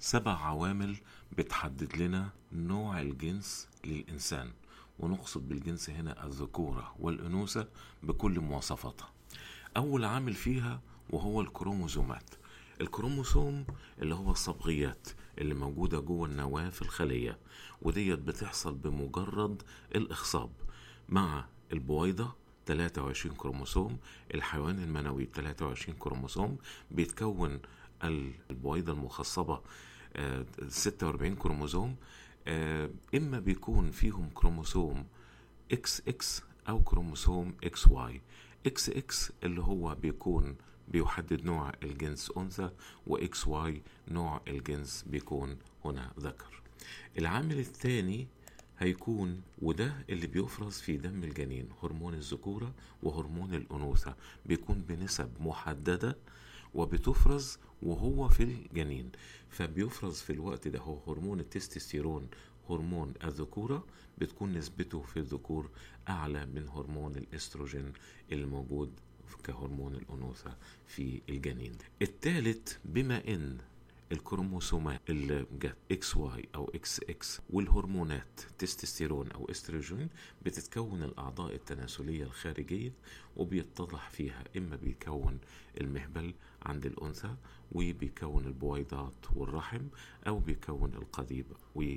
سبع عوامل بتحدد لنا نوع الجنس للإنسان ونقصد بالجنس هنا الذكورة والأنوثة بكل مواصفاتها أول عامل فيها وهو الكروموزومات الكروموسوم اللي هو الصبغيات اللي موجودة جوه النواة في الخلية وديت بتحصل بمجرد الإخصاب مع البويضة 23 كروموسوم الحيوان المنوي 23 كروموسوم بيتكون البويضة المخصبة آه، 46 كروموسوم آه، إما بيكون فيهم كروموسوم اكس اكس أو كروموسوم اكس واي اكس اكس اللي هو بيكون بيحدد نوع الجنس أنثى وإكس واي نوع الجنس بيكون هنا ذكر العامل الثاني هيكون وده اللي بيفرز في دم الجنين هرمون الذكورة وهرمون الأنوثة بيكون بنسب محددة وبتفرز وهو في الجنين فبيفرز في الوقت ده هو هرمون التستوستيرون هرمون الذكورة بتكون نسبته في الذكور أعلى من هرمون الإستروجين الموجود كهرمون الأنوثة في الجنين الثالث بما إن الكروموسومات اللي جت اكس واي او اكس اكس والهرمونات تستوستيرون او استروجين بتتكون الاعضاء التناسليه الخارجيه وبيتضح فيها اما بيكون المهبل عند الانثى وبيكون البويضات والرحم او بيكون القضيب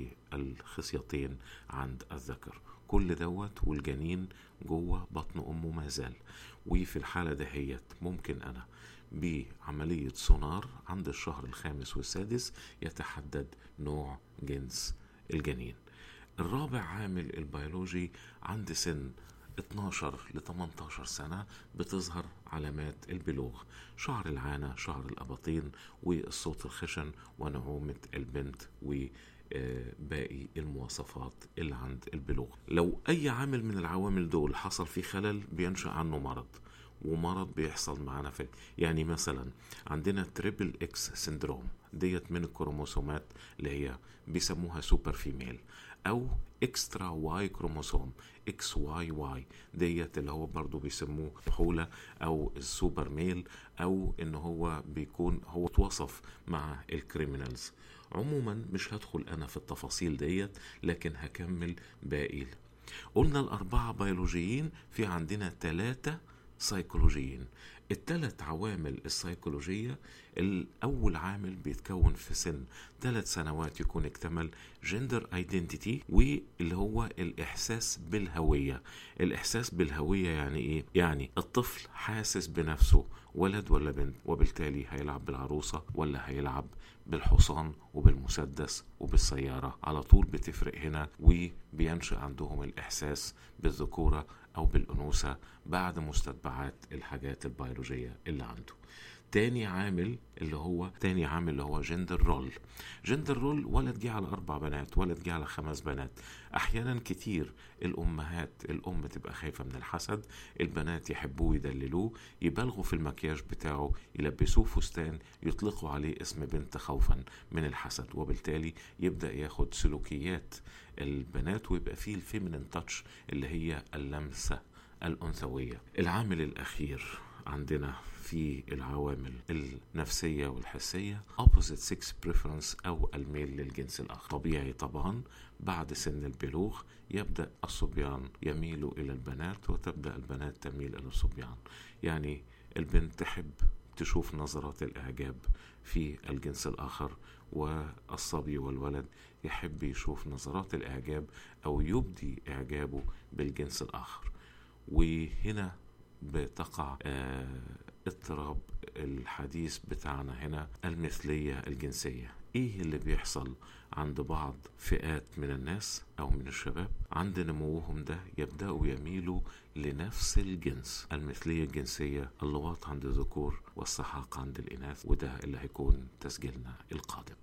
والخصيتين عند الذكر كل دوت والجنين جوه بطن امه ما زال وفي الحاله دهيت ممكن انا بعملية سونار عند الشهر الخامس والسادس يتحدد نوع جنس الجنين الرابع عامل البيولوجي عند سن 12 ل 18 سنة بتظهر علامات البلوغ شعر العانة شعر الأباطين والصوت الخشن ونعومة البنت و باقي المواصفات اللي عند البلوغ لو أي عامل من العوامل دول حصل فيه خلل بينشأ عنه مرض ومرض بيحصل معانا في يعني مثلا عندنا تريبل اكس سندروم ديت من الكروموسومات اللي هي بيسموها سوبر فيميل او اكسترا واي كروموسوم اكس واي واي ديت اللي هو برضو بيسموه حولة او السوبر ميل او ان هو بيكون هو اتوصف مع الكريمنالز عموما مش هدخل انا في التفاصيل ديت لكن هكمل باقي قلنا الاربعة بيولوجيين في عندنا ثلاثة سيكولوجيين الثلاث عوامل السيكولوجية الأول عامل بيتكون في سن ثلاث سنوات يكون اكتمل جندر ايدنتيتي واللي هو الإحساس بالهوية الإحساس بالهوية يعني إيه؟ يعني الطفل حاسس بنفسه ولد ولا بنت وبالتالي هيلعب بالعروسة ولا هيلعب بالحصان وبالمسدس وبالسيارة على طول بتفرق هنا وبينشأ عندهم الإحساس بالذكورة أو بالأنوثة بعد مستتبعات الحاجات البيولوجية اللي عنده تاني عامل اللي هو تاني عامل اللي هو جندر رول جندر رول ولد جه على اربع بنات ولد جه على خمس بنات احيانا كتير الامهات الام تبقى خايفه من الحسد البنات يحبوه يدللوه يبالغوا في المكياج بتاعه يلبسوه فستان يطلقوا عليه اسم بنت خوفا من الحسد وبالتالي يبدا ياخد سلوكيات البنات ويبقى فيه الفيمينين تاتش اللي هي اللمسه الانثويه العامل الاخير عندنا في العوامل النفسية والحسية opposite sex preference أو الميل للجنس الآخر طبيعي طبعا بعد سن البلوغ يبدأ الصبيان يميلوا إلى البنات وتبدأ البنات تميل إلى الصبيان يعني البنت تحب تشوف نظرات الإعجاب في الجنس الآخر والصبي والولد يحب يشوف نظرات الإعجاب أو يبدي إعجابه بالجنس الآخر وهنا بتقع آه اضطراب الحديث بتاعنا هنا المثلية الجنسية ايه اللي بيحصل عند بعض فئات من الناس او من الشباب عند نموهم ده يبدأوا يميلوا لنفس الجنس المثلية الجنسية اللواط عند الذكور والسحاق عند الإناث وده اللي هيكون تسجيلنا القادم